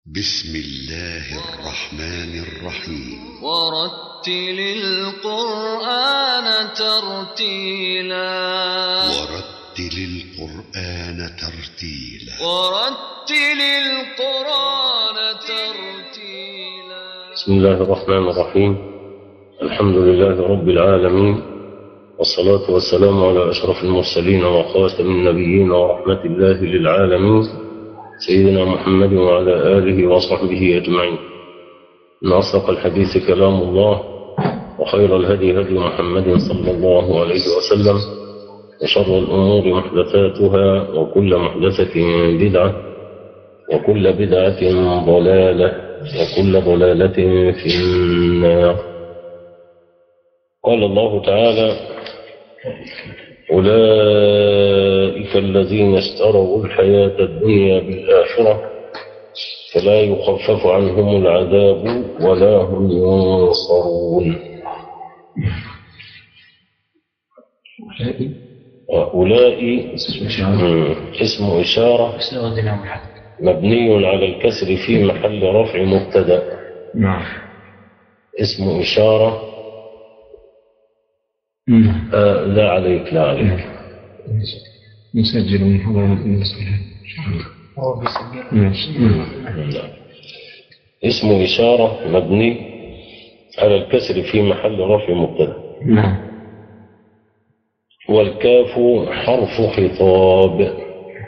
بسم الله الرحمن الرحيم ورتل القرآن ترتيلا ورتل القرآن ترتيلا ورتل القرآن ترتيلا بسم الله الرحمن الرحيم الحمد لله رب العالمين والصلاة والسلام على أشرف المرسلين وخاتم النبيين ورحمة الله للعالمين سيدنا محمد وعلى آله وصحبه أجمعين إن أصدق الحديث كلام الله وخير الهدي هدي محمد صلى الله عليه وسلم وشر الأمور محدثاتها وكل محدثة بدعة وكل بدعة ضلالة وكل ضلالة في النار قال الله تعالى أولئك الذين اشتروا الحياة الدنيا بالآخرة فلا يخفف عنهم العذاب ولا هم ينصرون وأولئك مم، اسم إشارة مبني على الكسر في محل رفع مبتدأ نعم اسم إشارة آه لا عليك لا عليك نسجل من حضر المسألة ماشي لا. اسم إشارة مبني على الكسر في محل رفع مبتدأ نعم والكاف حرف خطاب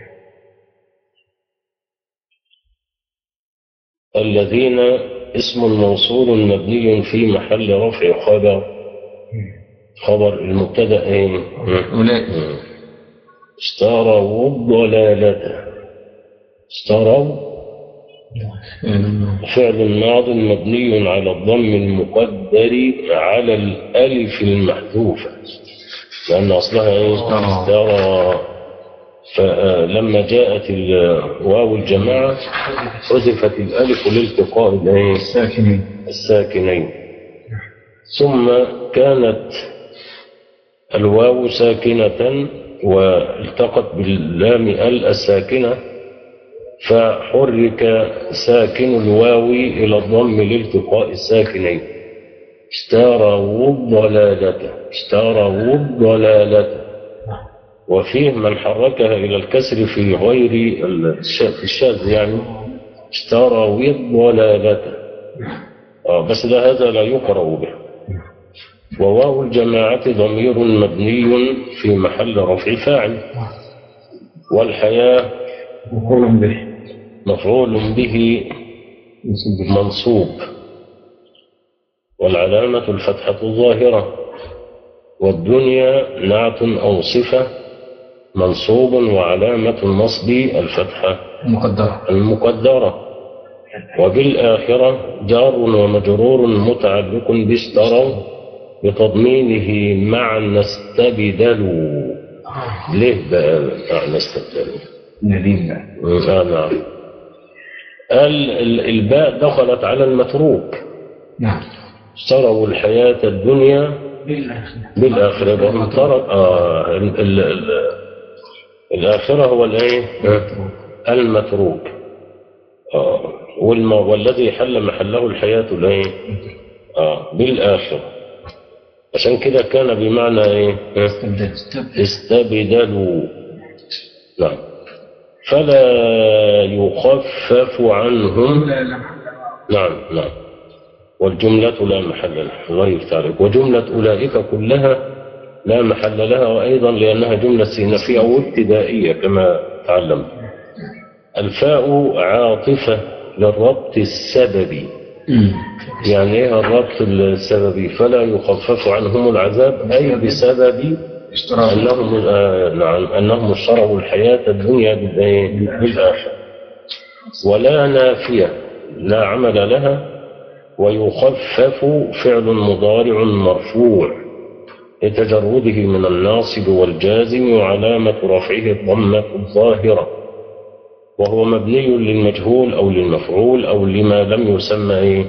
الذين اسم موصول مبني في محل رفع خبر خبر المبتدا ايه أولئك اشتروا الضلالة اشتروا فعل ماض مبني على الضم المقدر على الألف المحذوفة لأن أصلها إيه؟ اشترى. اشترى فلما جاءت ال- واو الجماعة حذفت الألف لالتقاء الإيه؟ الساكنين الساكنين ثم كانت الواو ساكنة والتقت باللام ال الساكنة فحرك ساكن الواو إلى الضم لالتقاء الساكنين اشتروا الضلالة اشتروا الضلالة وفيه من حركها إلى الكسر في غير الش- في الشاذ يعني اشتروا الضلالة آه بس ده هذا لا يقرأ به وواو الجماعة ضمير مبني في محل رفع فاعل والحياة وقول به مفعول به يسجل منصوب والعلامة الفتحة الظاهرة والدنيا نعت أو صفة منصوب وعلامة النصب الفتحة مقدرة المقدرة وبالآخرة جار ومجرور متعلق باشتروا بتضمينه مع نستبدلوا ليه بقى مع نستبدلوا نديم آه نعم ال- ال- الباء دخلت على المتروك نعم اشتروا الحياة الدنيا بالآخرة يبقى ترك آه ال ال ال الآخرة هو الإيه؟ المتروك آه والم والذي حل محله الحياة الإيه؟ آه بالآخرة عشان كده كان بمعنى إيه؟ آه، استبدل استبدلوا نعم فلا يخفف عنهم نعم نعم والجملة لا محل لها غير تعرف وجملة أولئك كلها لا محل لها وأيضا لأنها جملة استئنافية أو ابتدائية كما تعلمت الفاء عاطفة للربط السببي يعني ايه الربط السببي فلا يخفف عنهم العذاب أي بسبب اشتراك أنهم آه نعم أنهم اشتروا الحياة الدنيا بالإيه؟ بالآخرة ولا نافية لا عمل لها ويخفف فعل مضارع مرفوع لتجرده من الناصب والجازم وعلامة رفعه الضمة الظاهرة وهو مبني للمجهول أو للمفعول أو لما لم يسمى إيه؟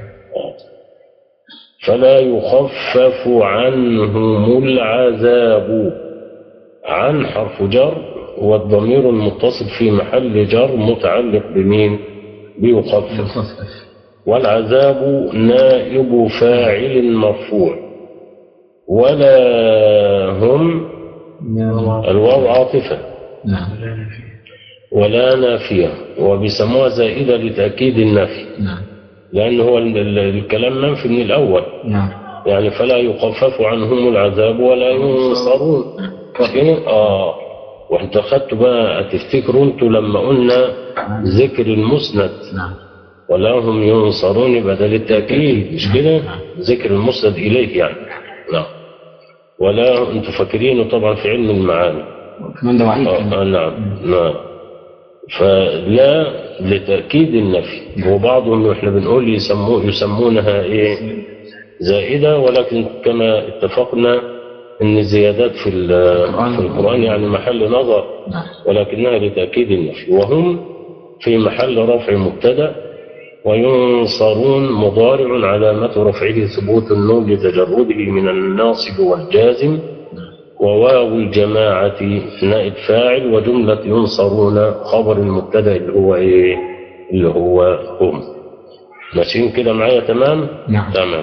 فلا يخفف عنهم العذاب عن حرف جر والضمير المتصل في محل جر متعلق بمين بيخفف مخفف والعذاب نائب فاعل مرفوع ولا هم الواو عاطفة نعم ولا نافية وبيسموها زائدة لتأكيد النفي نعم لأن هو ال- ال- الكلام منفي من الأول نعم يعني فلا يخفف عنهم العذاب ولا ينصرون كده؟ اه وانت خدتوا بقى تفتكروا انتوا لما قلنا ذكر المسند نعم ولا هم ينصرون يبقى ده للتأكيد مش كده ذكر المسند إليه يعني نعم ولا انتوا فاكرينه طبعا في علم المعاني كمان ده وعيد كمان. آه آه، نعم نعم فلا لتأكيد النفي وبعضهم احنا بنقول يسمو يسمونها ايه زائدة ولكن كما اتفقنا ان الزيادات في ال- في القرآن يعني محل نظر نعم ولكنها لتأكيد النفي وهم في محل رفع مبتدأ وينصرون مضارع علامة رفعه ثبوت النون لتجرده من الناصب والجازم وواو الجماعة نائب فاعل وجملة ينصرون خبر المبتدأ اللي هو ايه اللي هو هم ماشيين كده معايا تمام نعم. تمام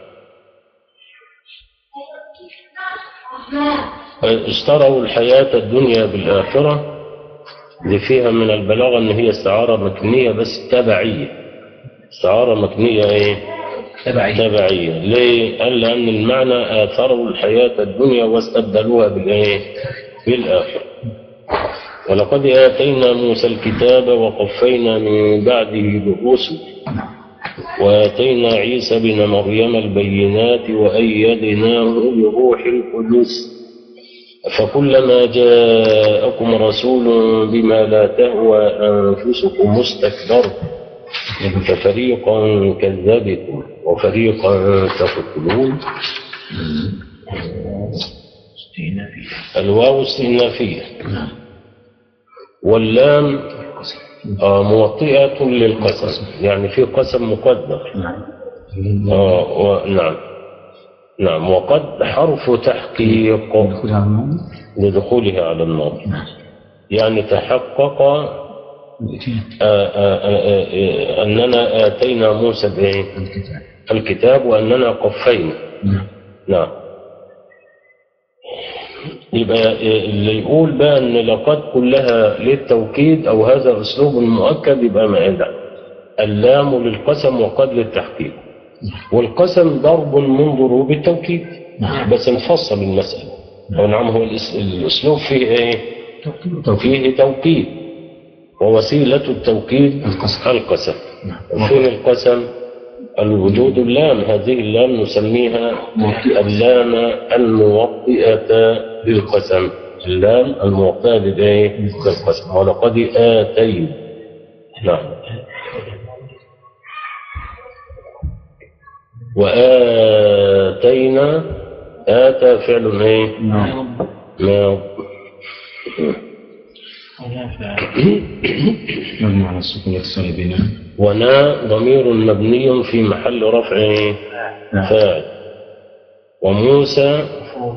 اشتروا الحياة الدنيا بالآخرة اللي فيها من البلاغة ان هي استعارة مكنية بس تبعية استعارة مكنية ايه تبعي تبعية ليه؟ قال لأن المعنى آثروا الحياة الدنيا واستبدلوها بالإيه؟ بالآخرة ولقد آتينا موسى الكتاب وقفينا من بعده بالرسل وآتينا عيسى بن مريم البينات وأيدناه بروح القدس فكلما جاءكم رسول بما لا تهوى أنفسكم استكبرتم ففريقا كذبتم وفريقا تقتلون الواو استئنافية واللام آه، موطئة للقسم يعني في قسم مقدر آه و- نعم نعم وقد حرف تحقيق دخول على الماضي لدخولها على الماضي نعم يعني تحقق الاتيان آه، آه، آه، آه، أننا آتينا موسى بإيه؟ الكتاب الكتاب وأننا قفينا نعم نعم يبقى اللي يقول بقى ان لقد كلها للتوكيد او هذا اسلوب مؤكد يبقى ما ده اللام للقسم وقد للتحقيق والقسم ضرب من ضروب التوكيد نعم. بس نفصل المسألة أو نعم هو الأس- الأسلوب فيه إيه؟ توكيد فيه توكيد ووسيلة التوكيد القسم. القسم نعم. فين القسم الوجود اللام هذه اللام نسميها موطئة. اللام الموطئة للقسم اللام الموطئة للإيه؟ للقسم ولقد آتينا نعم وآتينا آتى فعل إيه؟ نعم ما مبني على السكون الاتصال بين ونا ضمير مبني في محل رفع إيه؟ نعم. فاعل وموسى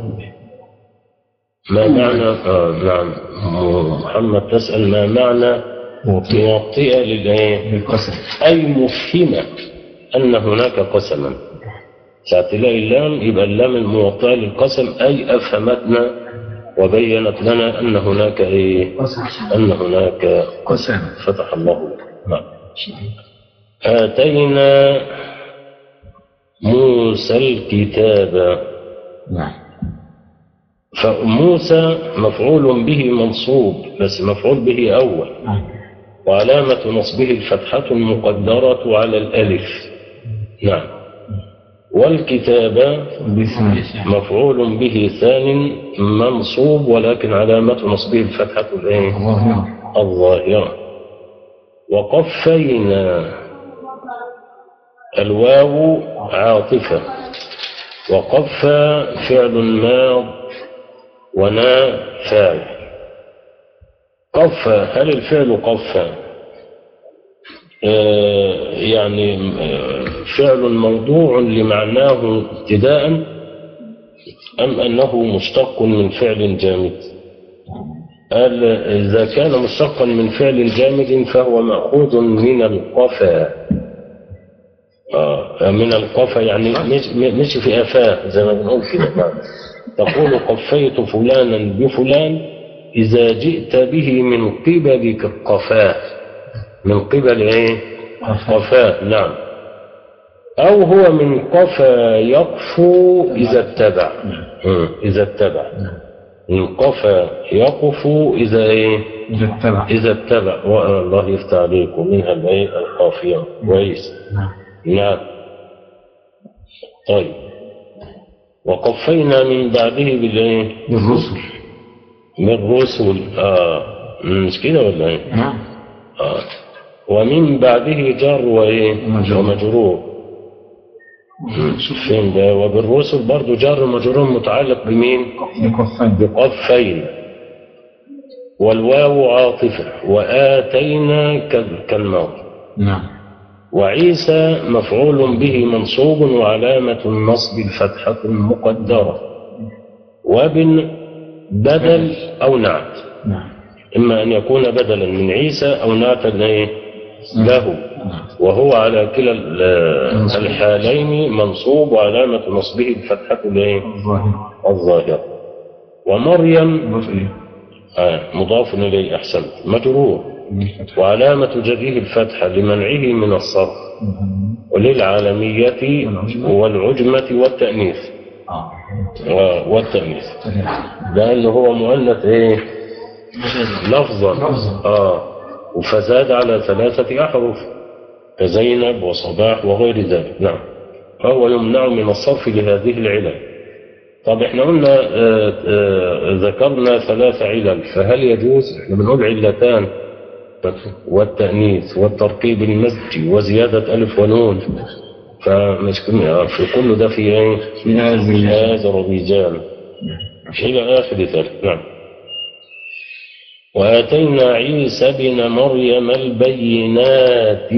ما معنى آه نعم محمد تسأل ما معنى موطئة للإيه؟ بالقسم أي مفهمة أن هناك قسما ساعة تلاقي اللام يبقى اللام الموطئة للقسم أي أفهمتنا وبينت لنا أن هناك إيه؟ أن هناك قسم فتح الله لك نعم آتينا موسى الكتاب نعم فموسى مفعول به منصوب بس مفعول به أول نعم وعلامة نصبه الفتحة المقدرة على الألف نعم والكتاب بثاني مفعول به ثان منصوب ولكن علامة نصبه الفتحة الإيه؟ الله نعم الظاهرة وقفينا الواو عاطفة وقف فعل ماض ونا فاعل قف هل الفعل قف آه، يعني آه، فعل موضوع لمعناه ابتداء أم أنه مشتق من فعل جامد قال إذا كان مشتقا من فعل جامد فهو مأخوذ من القفا آه من القفا يعني مش, مش في أفاه زي ما بنقول كده تقول قفيت فلانا بفلان إذا جئت به من قبل قفاه من قبل إيه قفاه نعم أو هو من قفا يقفو إذا اتبع مم. إذا اتبع من قفا يقفو إذا إيه إذا اتبع إذا اتبع والله يفتح عليك ومنها الإيه القافية كويس نعم نعم طيب وقفينا من بعده بالإيه بالرسل بالرسل آه مش كده ولا إيه نعم آه. ومن بعده جار وإيه ومجرور. ومجرور فين ده وبالرسل برضو جار ومجرور متعلق بمين بكفين بقفين والواو عاطفة وآتينا كال- كالماضي نعم وعيسى مفعول به منصوب وعلامة النصب الفتحة المقدرة وابن بدل أو نعت نعم إما أن يكون بدلا من عيسى أو نعتا إيه؟ له نعم وهو على كلا ال- الحالين منصوب وعلامة نصبه الفتحة الإيه؟ الظاهر الظاهرة ومريم مضاف إليه آه مضاف إليه أحسنت مجرور من الفتح وعلامة جريه الفتحة لمنعه من الصرف وللعالمية والعجمة والتأنيث آه و- والتأنيث ده اللي هو مؤنث ايه لفظا لفظاً. اه وفزاد على ثلاثة أحرف كزينب وصباح وغير ذلك نعم فهو يمنع من الصرف لهذه العلل طب احنا قلنا آه، آه، ذكرنا ثلاث علل فهل يجوز احنا بنقول علتان والتأنيث والتركيب المزجي وزيادة ألف ونون فمش كم- آه، في كل ده في ايه في هذه هذا الرجال إلى آخر ذلك نعم وآتينا عيسى بن مريم البينات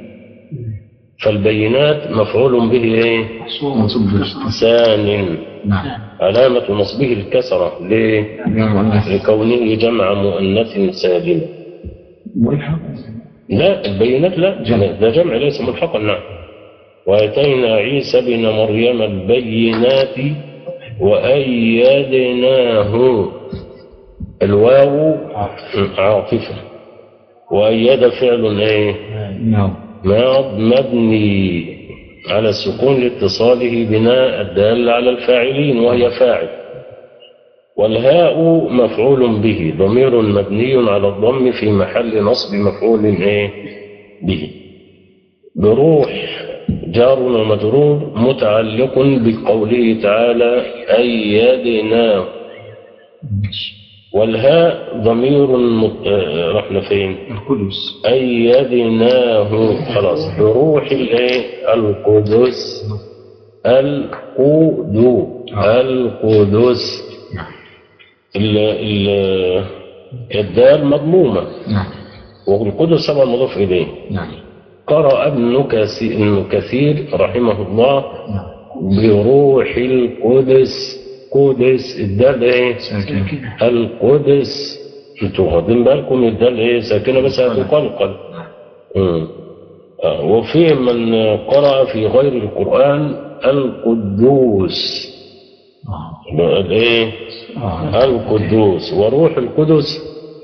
فالبينات مفعول به إيه؟ منصوب بالفتح ثان نعم علامة نصبه الكسرة ليه؟ يا مؤنث لكونه جمع مؤنث سالم ملحق لا البينات لا جمع. ده جمع ليس ملحقا نعم وآتينا عيسى بن مريم البينات وأيدناه الواو عاطفة وأيد فعل إيه نعم ماض مبني على السكون لاتصاله بناء الدال على الفاعلين وهي فاعل والهاء مفعول به ضمير مبني على الضم في محل نصب مفعول ايه به بروح جار ومجرور متعلق بقوله تعالى أيدناه والهاء ضمير مت... آه، رحنا فين القدس أيدناه خلاص بروح الايه القدس القدو القدس ال ال الدال مضمومة نعم والقدس طبعا مضاف إليه نعم قرأ ابن كثير, ابن كثير رحمه الله نعم بروح القدس قدس الدال ايه ساكن القدس انتوا واخدين بالكم الدال ايه ساكنه بس هتقلقل مم. آه، وفي من قرأ في غير القرآن القدوس آه. الايه آه. القدوس وروح القدس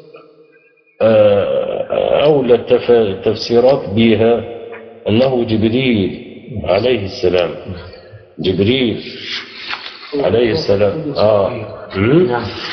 آه، أولى التف- التفسيرات بها أنه جبريل عليه السلام جبريل عليه السلام آه مم؟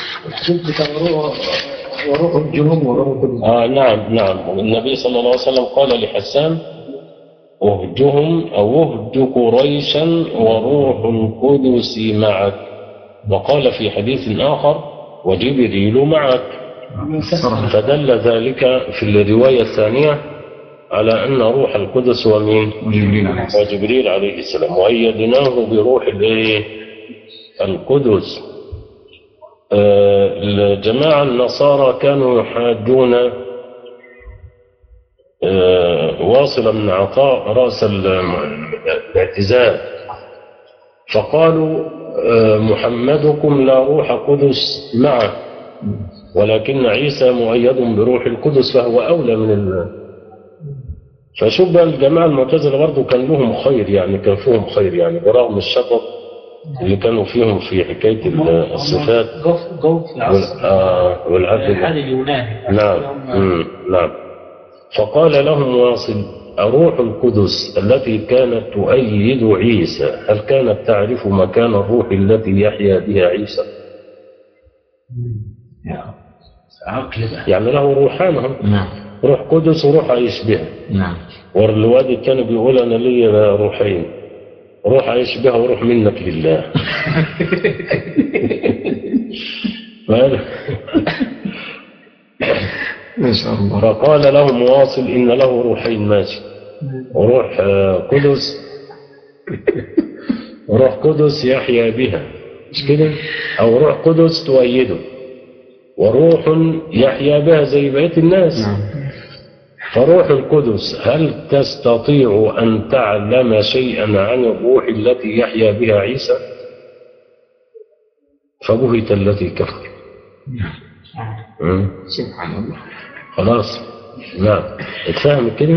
وروح الجنوب وروح القدس آه نعم نعم النبي صلى الله عليه وسلم قال لحسان اهجهم أو اهج قريشا وروح القدس معك وقال في حديث آخر وجبريل معك صراحة فدل ذلك في الرواية الثانية على أن روح القدس هو مين؟ وجبريل عليه السلام وجبريل عليه السلام وأيدناه بروح الإيه؟ القدس آه، الجماعة النصارى كانوا يحاجون آه، واصل بن عطاء رأس ال- الاعتزال فقالوا آه، محمدكم لا روح قدس معه ولكن عيسى مؤيد بروح القدس فهو أولى من ال فشوف بقى الجماعة المعتزلة برضه كان لهم خير يعني كان فيهم خير يعني برغم الشطط اللي كانوا فيهم في حكاية ال- الصفات جوف جوف وال- العصر آه، والعدل الالحاد اليوناني نعم مم. نعم فقال لهم واصل الروح القدس التي كانت تؤيد عيسى هل كانت تعرف مكان الروح التي يحيا بها عيسى يا عقل بقى يعني له روحان هم. نعم روح قدس وروح يشبهه نعم والواد الثاني بيقول انا لي روحين روح يشبهه وروح منك لله فقال- ما شاء الله فقال لهم واصل ان له روحين ماشي وروح آه، قدس روح قدس يحيا بها مش كده او روح قدس تؤيده وروح يحيا بها زي بقيه الناس فروح القدس هل تستطيع أن تعلم شيئا عن الروح التي يحيا بها عيسى فبهت التي كفر مم. سبحان الله خلاص نعم اتفهم كده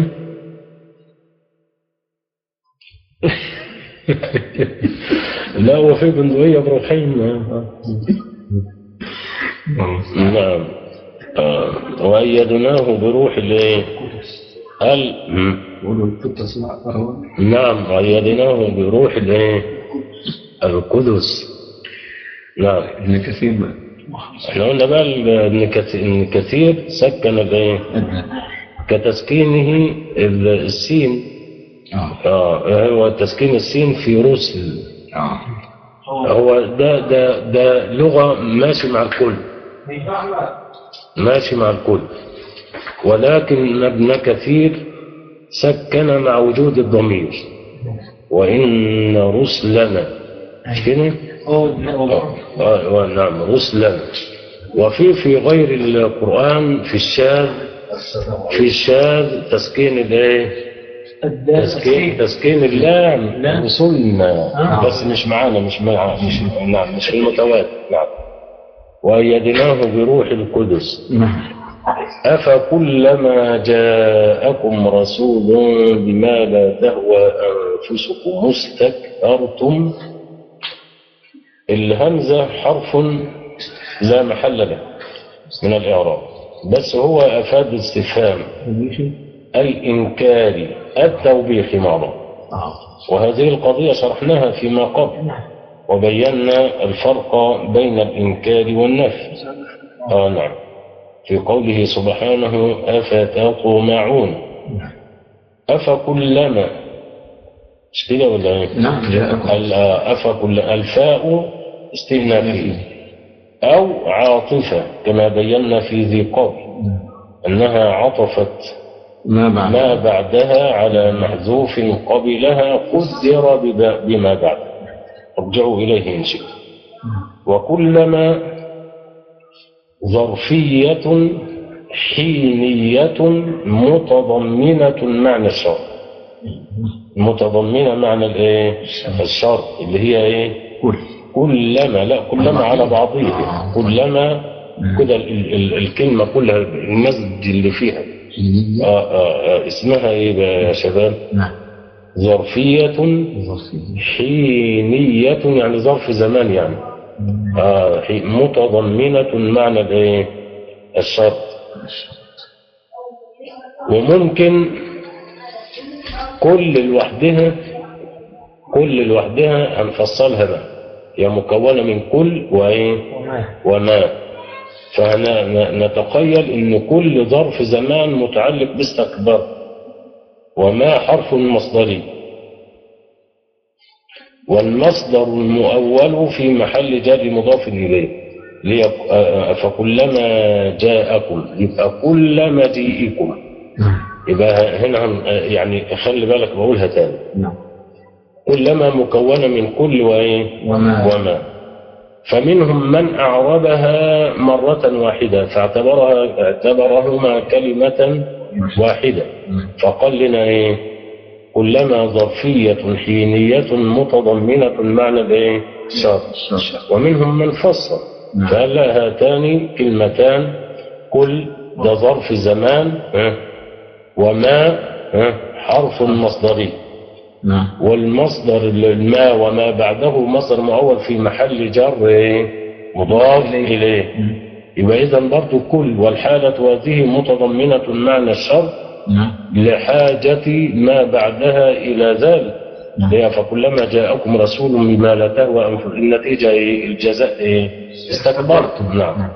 لا هو في بندقية بروحين نعم آه. وأيدناه بروح الايه هل مم. قولوا كنت اسمع أهو. نعم وأيدناه بروح الايه القدس نعم ابن كثير بقى. احنا قلنا بقى ال- ان كث- إن كثير سكن الايه كتسكينه ال- السين اه اه هو تسكين السين في رسل اه هو ده ده ده لغة ماشي مع الكل ماشي مع الكل ولكن ابن كثير سكن مع وجود الضمير وإن رسلنا مش كده؟ آه، آه، نعم رسلا وفي في غير القرآن في الشاذ في الشاذ تسكين الايه تسكين تسكين اللام رسلنا بس مش معانا مش مع مش نعم مش في المتواتر نعم وأيدناه بروح القدس نعم أفكلما جاءكم رسول بما لا تهوى أنفسكم استكبرتم الهمزة حرف لا محل له من الإعراب بس هو أفاد استفهام الإنكار التوبيخ مع بعض وهذه القضية شرحناها فيما قبل وبينا الفرق بين الإنكار والنفي آه نعم في قوله سبحانه أفتطمعون أفكلما مش كده ولا ايه؟ نعم جاءكم ال- أفكل الفاء استئنافية أو عاطفة كما بينا في ذي قبل أنها عطفت ما بعد ما بعدها على محذوف قبلها قدر بب- بما بعد ارجعوا إليه إن شئتم وكلما ظرفية حينية متضمنة معنى الشرط متضمنة معنى الايه الشرط اللي هي ايه كل كلما لا كلما على بعضها كلما كده ال- ال- الكلمة كلها المزج اللي فيها آه آه آه اسمها ايه بقى يا شباب نعم ظرفية ظرفية. حينية يعني ظرف زمان يعني آه حي- متضمنة معنى الايه الشرط وممكن كل لوحدها كل لوحدها هنفصلها بقى هي مكونة من كل وإيه وما فنتخيل ان كل ظرف زمان متعلق باستكبار وما حرف مصدري والمصدر المؤول في محل جر مضاف إليه ليك- آه، فكلما جاءكم يبقى كل مجيئكم نعم يبقى هنا هن- آه، يعني خلي بالك بقولها تاني نعم كلما مكونة من كل وإيه وما. وما فمنهم من أعربها مرة واحدة فاعتبرها اعتبرهما كلمة واحدة فقال لنا إيه كلما ظرفية حينية متضمنة معنى الإيه شرط ومنهم من فصل نعم. فقال لها هاتان كلمتان كل ده ظرف زمان ها، وما ها، حرف مصدري نعم والمصدر الماء وما بعده مصدر معول في محل جر إيه؟ مضاف إليه يبقى إذا برضو كل والحالة هذه متضمنة معنى الشر نعم لحاجة ما بعدها إلى ذلك نعم. هي فكلما جاءكم رسول بما لا تهوى أنفسكم النتيجة إيه؟ الجزاء إيه؟ استكبرتم نعم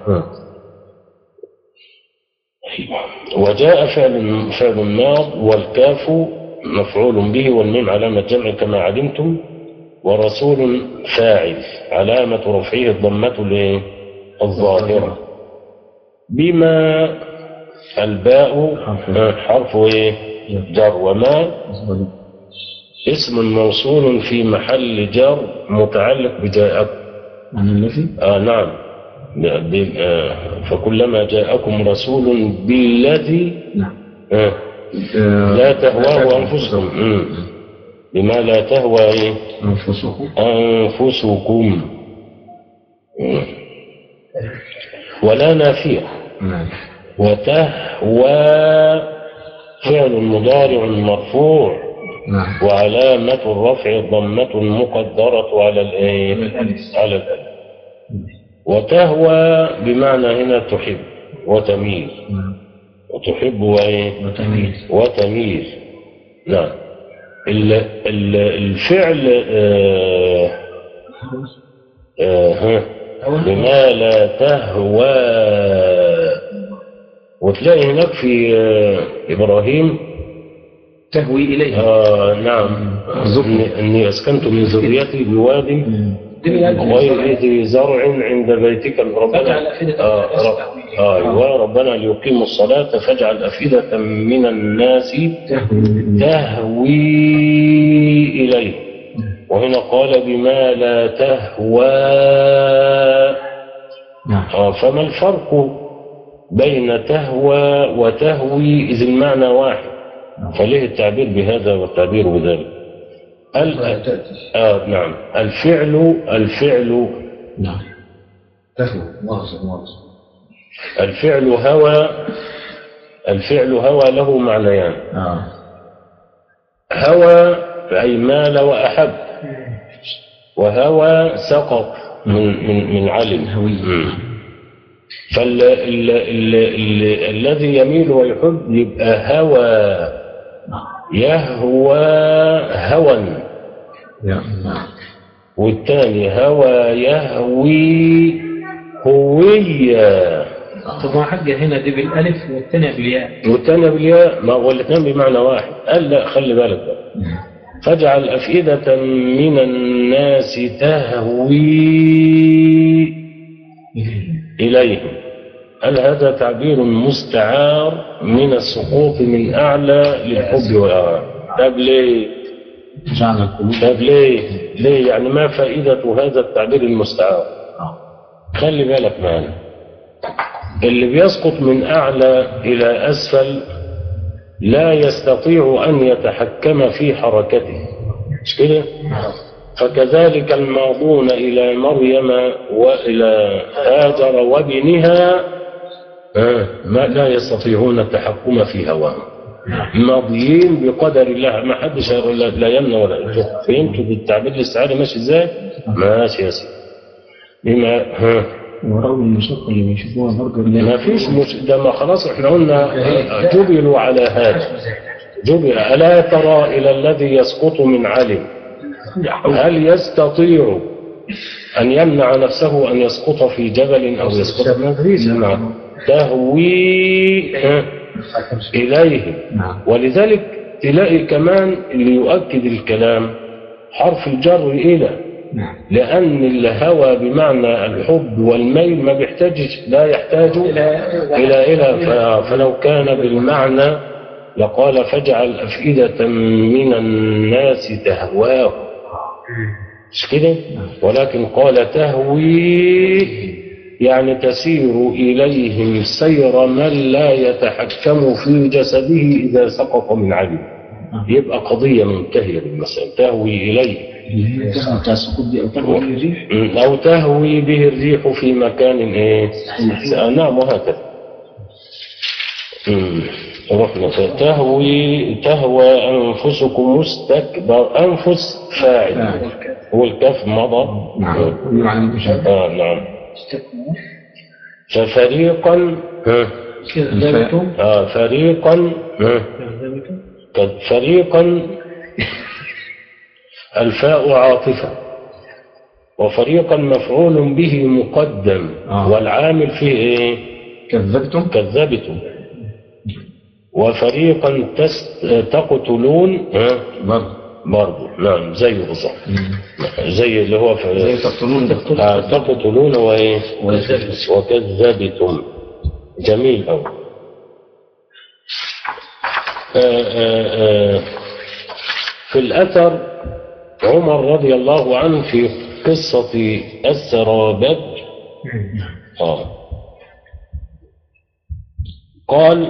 وجاء فعل فعل ماض والكاف مفعول به والميم علامة جمع كما علمتم ورسول فاعل علامة رفعه الضمة الإيه؟ الظاهرة بما الباء حرف. حرف إيه؟ جر وما اسم موصول في محل جر متعلق بجاءكم عن الذي آه نعم ب- ب- آه فكلما جاءكم رسول بالذي نعم آه آه، لا تهواه أنفسكم مم. بما لا تهوى إيه؟ أنفسكم أنفسكم مم. ولا نافية نعم وتهوى فعل مضارع مرفوع نعم وعلامة الرفع ضمة مقدرة على الإيه؟ الألف على الألف وتهوى بمعنى هنا تحب وتميل نعم وتحب وإيه؟ وتمييز وتميل نعم ال- ال- الفعل آه آه ها بما لا تهوى وتلاقي هناك في آه إبراهيم تهوي إليه آه نعم إني- إني أسكنت من ذريتي بواد غير ذي زرع عند بيتك ربنا فاجعل أفئدة آه الناس رب تهوي إليه. آه أيوة ربنا ليقيموا الصلاة فاجعل أفئدة من الناس تهوي تهوي إليه وهنا قال بما لا تهوى نعم آه فما الفرق بين تهوى وتهوي إذ المعنى واحد فليه التعبير بهذا والتعبير بذلك ال- آه نعم الفعل الفعل نعم تهوي مؤاخذة مؤاخذة الفعل هوى الفعل هوى له معنيان آه هوى أي مال وأحب وهوى سقط من من من علم هوي فالذي يميل ويحب يبقى هوى يهوى هوى يا نعم والثاني هوى يهوي هوية طب ما حاجة هنا دي بالألف والثانية بالياء والثاني بالياء ما هو الاثنين بمعنى واحد قال لا خلي بالك بقى فاجعل أفئدة من الناس تهوي إليهم هل هذا تعبير مستعار من السقوط من أعلى للحب والأغاني طب ليه؟ جعل القلوب طب ليه؟ ليه؟ يعني ما فائدة هذا التعبير المستعار؟ خلي بالك معنا اللي بيسقط من أعلى إلى أسفل لا يستطيع أن يتحكم في حركته مش كده؟ فكذلك الماضون إلى مريم وإلى هاجر وابنها آه، ما لا يستطيعون التحكم في هواهم ماضيين بقدر الله ما حدش هيقول لا- لا يمنع ولا يجوع فهمتوا بالتعبير الاستعاري ماشي ازاي؟ ماشي يا سيدي بما ها ورغم المشقة اللي بيشوفوها برضه ما فيش مش ده ما خلاص احنا قلنا جبلوا على هذا جبل ألا ترى إلى الذي يسقط من علم هل يستطيع أن يمنع نفسه أن يسقط في جبل أو يسقط ما فيش نعم تهوي ها، إليه نعم ولذلك تلاقي كمان اللي يؤكد الكلام حرف الجر إلى نعم لأن الهوى بمعنى الحب والميل ما بيحتاجش لا يحتاج إلى إلى ف- فلو كان بالمعنى لقال فاجعل أفئدة من الناس تهواه مش كده ولكن قال تهوي يعني تسير إليهم سير من لا يتحكم في جسده إذا سقط من علم يبقى قضية منتهية بالمسألة تهوي إليه اللي هي الكلمة بتاع السقوط دي أو تهوي به الريح م، أو تهوي به الريح في مكان إيه آه، نعم وهكذا م، رحنا تهوي تهوى أنفسكم مستكبر أنفس فاعل فاعل. والكف مضى نعم بمعنى المشابه آه نعم ففريقا ها كذبتم آه فريقا ها كذبتم قد فريقا الفاء عاطفة وفريقا مفعول به مقدم آه. والعامل فيه ايه كذبتم كذبتم وفريقا تس تقتلون ها برضه برضه نعم زيه بالظبط زي اللي هو في زي تقتلون ده آه، تقتلون وايه وكذبتم جميل أوي آه، آه، آه، في الأثر عمر رضي الله عنه في قصة السرابد آه. قال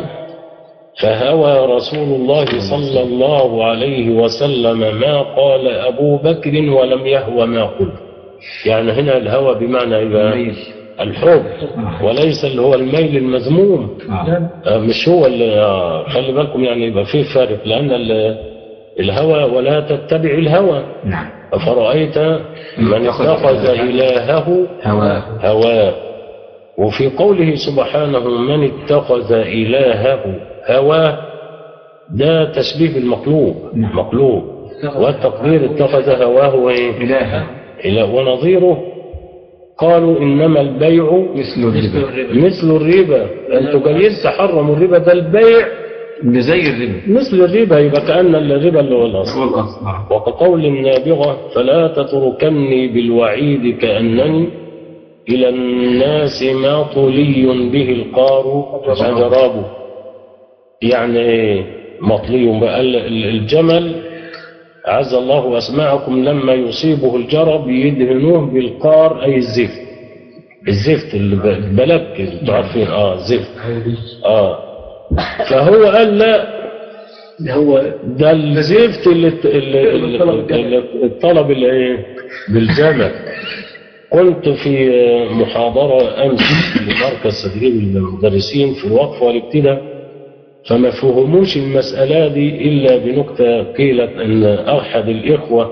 فهوى رسول الله صلى الله عليه وسلم ما قال أبو بكر ولم يهوى ما قلت يعني هنا الهوى بمعنى إيه بقى؟ الميل. الحب وليس اللي هو الميل المذموم آه. آه، مش هو اللي آه، خلي بالكم يعني يبقى فيه فرق لأن ال- الهوى ولا تتبع الهوى نعم أفرأيت من اتخذ إلهه هواه هواه وفي قوله سبحانه من اتخذ إلهه هواه ده تشبيه بالمقلوب نعم. مقلوب والتقدير اتخذ هواه ايه إلها إلى ونظيره قالوا إنما البيع مثل الربا مثل الربا أنتوا جايين تحرموا الربا ده البيع اللي زي الربا مثل الربا يبقى كأن الربا اللي هو الأصل هو الأصل آه. وكقول النابغة فلا تتركني بالوعيد كأنني إلى الناس ما طلي به القار أجراب يعني إيه مطلي بقى ال- ال- الجمل عز الله أسماعكم لما يصيبه الجرب يدهنوه بالقار أي الزفت الزفت اللي ب- البلك اللي انتوا عارفين اه الزفت اه فهو قال لا هو ده الزفت اللي اللي اللي الطلب الايه بالجمع كنت في محاضرة أمس في مركز تدريب المدرسين في الوقف والابتداء فما فهموش المسألة دي إلا بنكتة قيلت أن أحد الإخوة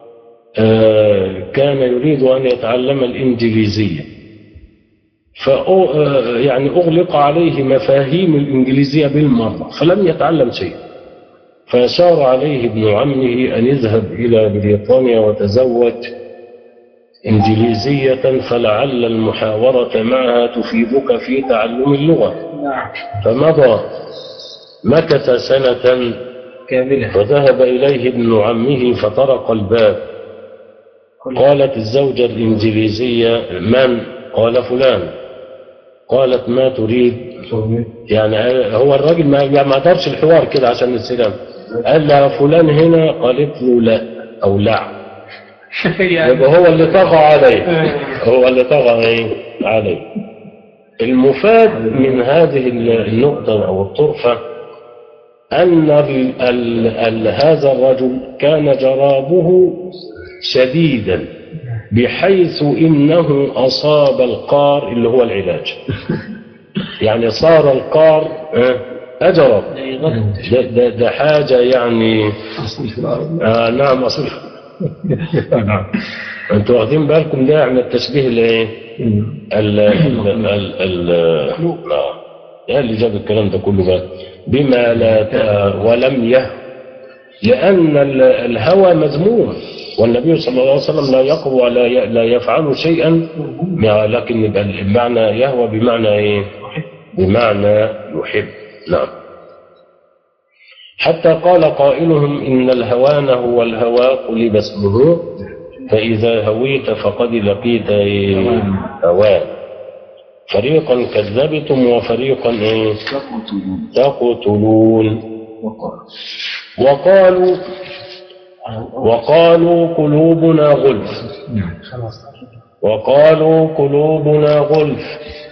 آه، كان يريد أن يتعلم الإنجليزية فأو آه، يعني أغلق عليه مفاهيم الإنجليزية بالمرة فلم يتعلم شيء فأشار عليه ابن عمه أن يذهب إلى بريطانيا وتزوج إنجليزية فلعل المحاورة معها تفيدك في تعلم اللغة فمضى مكث سنة كاملة فذهب إليه ابن عمه فطرق الباب قالت الزوجة الإنجليزية من؟ قال فلان قالت ما تريد يعني هو الراجل ما يعني ما دارش الحوار كده عشان السلام قال لها فلان هنا قالت له لا أو لا يبقى هو اللي طغى عليه هو اللي طغى إيه؟ عليه المفاد من هذه النقطة أو الطرفة أن ال ال ال هذا الرجل كان جرابه شديدا بحيث إنه أصاب القار اللي هو العلاج يعني صار القار آه، أجرب ده, ده, ده حاجة يعني أصل في الأرض آه نعم أصل نعم أنتوا واخدين بالكم ده عن التشبيه الايه؟ ال ال ال ال آه. ده اللي جاب الكلام ده كله بقى بما لا ت- ولم يه لأن ال- الهوى مذموم والنبي صلى الله عليه وسلم لا يقوى ولا ي- لا يفعل شيئا مع- لكن يبقى المعنى يهوى بمعنى ايه؟ بمعنى يحب نعم حتى قال قائلهم إن الهوان هو الهوى قلب اسمه فإذا هويت فقد لقيت إيه؟ هوان فريقا كذبتم وفريقا إيه؟ تقتلون وقالوا وقالوا قلوبنا غلف وقالوا قلوبنا غلف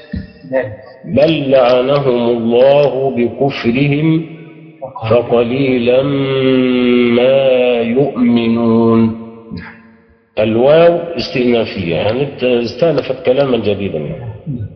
بل لعنهم الله بكفرهم فقليلا ما يؤمنون الواو استئنافية يعني استأنفت كلاما جديدا يعني.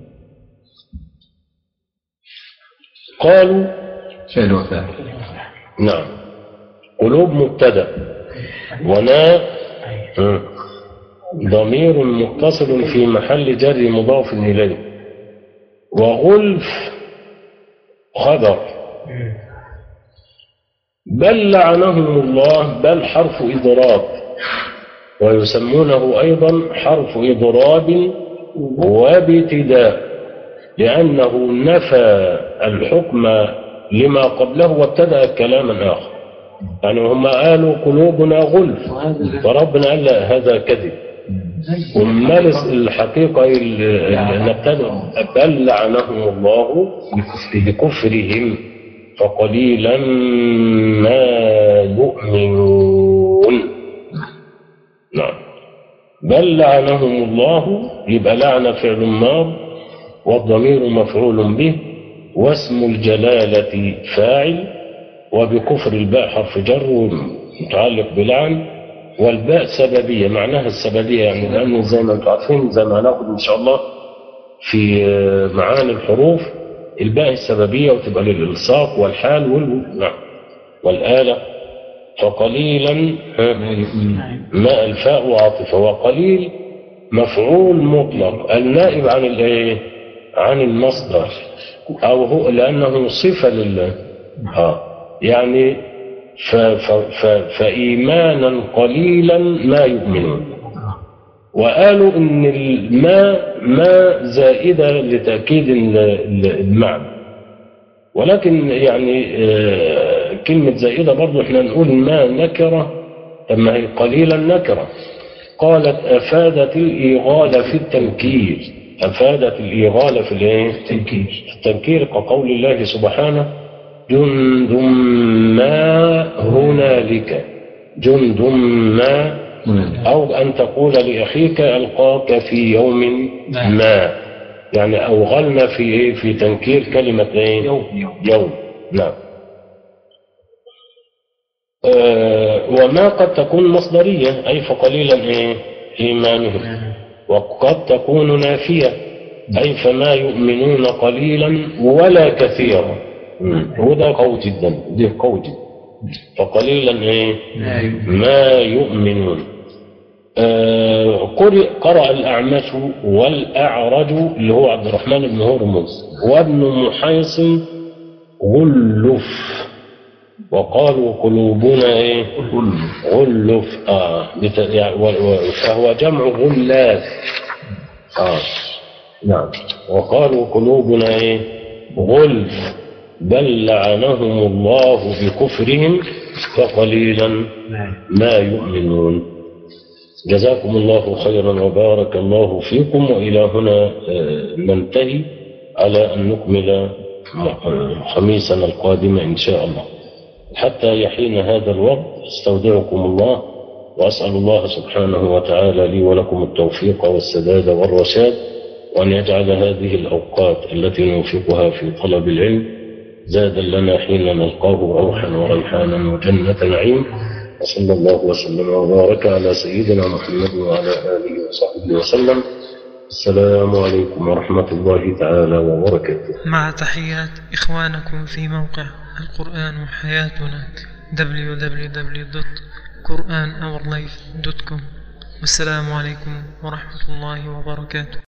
قالوا فعل وفاعل نعم قلوب مبتدا وناء مم. ضمير متصل في محل جر مضاف إليه وغلف خبر بل لعنهم الله بل حرف إضراب ويسمونه أيضا حرف إضراب وابتداء لأنه نفى الحكم لما قبله وابتدأ كلاما آخر يعني هم قالوا قلوبنا غلف وربنا قال لا هذا كذب أمال الحقيقة اللي نبتدأ بل لعنهم الله بكفرهم فقليلا ما يؤمنون نعم بل لعنهم الله يبقى لعن فعل ماض والضمير مفعول به واسم الجلالة فاعل وبكفر الباء حرف جر متعلق بلعن والباء سببية معناها السببية يعني لأنه زي ما انتم عارفين زي ما هناخد إن شاء الله في معاني الحروف الباء السببية وتبقى للإلصاق والحال وال نعم والآلة فقليلا ها، ماء الفاء وعاطفة وقليل مفعول مطلق النائب عن الايه عن المصدر او هو لانه صفه لله اه يعني ف ف ف فايمانا قليلا ما يؤمنون وقالوا ان الماء ماء زائده لتاكيد ال- ال- المعنى ولكن يعني آه، كلمه زائده برضو احنا نقول ما نكره طب ما هي قليلا نكره قالت أفادت الإيغال في التنكير أفادت الإيغال في الإيه؟ التنكير التنكير كقول الله سبحانه جند ما هنالك جند ما أو أن تقول لأخيك ألقاك في يوم ما يعني أوغلنا في إيه؟ في تنكير كلمة إيه؟ يوم يوم يوم نعم آه، وما قد تكون مصدرية أي فقليلا إيه؟ إيمانهم وقد تكون نافية أي فما يؤمنون قليلا ولا كثيرا مم. وده قوي جدا ده قوي جدا فقليلا إيه؟ ما يؤمنون آه، قرئ قرأ الأعمش والأعرج اللي هو عبد الرحمن بن هرمز وابن محيص غلف وقالوا قلوبنا ايه غلف اه بت- يعني و- و- فهو جمع غلاف اه نعم وقالوا قلوبنا ايه غلف بل لعنهم الله بكفرهم فقليلا ما يؤمنون جزاكم الله خيرا وبارك الله فيكم وإلى هنا آه، ننتهي على أن نكمل آه، خميسنا القادم إن شاء الله حتى يحين هذا الوقت استودعكم الله وأسأل الله سبحانه وتعالى لي ولكم التوفيق والسداد والرشاد وأن يجعل هذه الأوقات التي ننفقها في طلب العلم زادا لنا حين نلقاه روحا وريحانا وجنة نعيم وصلى الله وسلم وبارك على سيدنا محمد وعلى آله وصحبه وسلم السلام عليكم ورحمة الله تعالى وبركاته مع تحيات إخوانكم في موقع القرآن حياتنا www.quranourlife.com والسلام عليكم ورحمة الله وبركاته